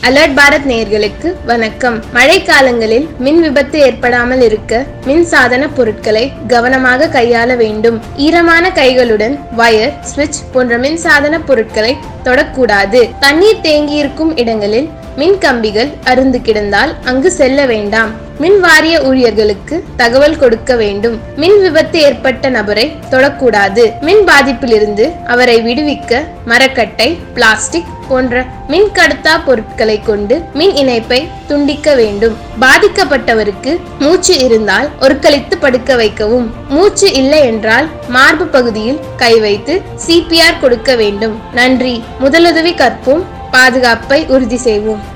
alert Bharat நேயர்களுக்கு வணக்கம் மழை காலங்களில் மின் விபத்து ஏற்படாமல் இருக்க மின் சாதன பொருட்களை கவனமாக கையாள வேண்டும் ஈரமான கைகளுடன் வயர் சுவிட்ச் போன்ற மின் சாதன பொருட்களை தொடக்கூடாது தண்ணீர் தேங்கியிருக்கும் இடங்களில் மின் கம்பிகள் அருந்து கிடந்தால் அங்கு செல்ல வேண்டாம் மின் வாரிய ஊழியர்களுக்கு தகவல் கொடுக்க வேண்டும் மின் விபத்து ஏற்பட்ட நபரை தொடக்கூடாது மின் பாதிப்பிலிருந்து அவரை விடுவிக்க மரக்கட்டை பிளாஸ்டிக் போன்ற மின் கடத்தா பொருட்களை கொண்டு மின் இணைப்பை துண்டிக்க வேண்டும் பாதிக்கப்பட்டவருக்கு மூச்சு இருந்தால் ஒருக்களித்து படுக்க வைக்கவும் மூச்சு இல்லை என்றால் மார்பு பகுதியில் கை வைத்து சிபிஆர் கொடுக்க வேண்டும் நன்றி முதலுதவி கற்போம் பாதுகாப்பை உறுதி செய்வோம்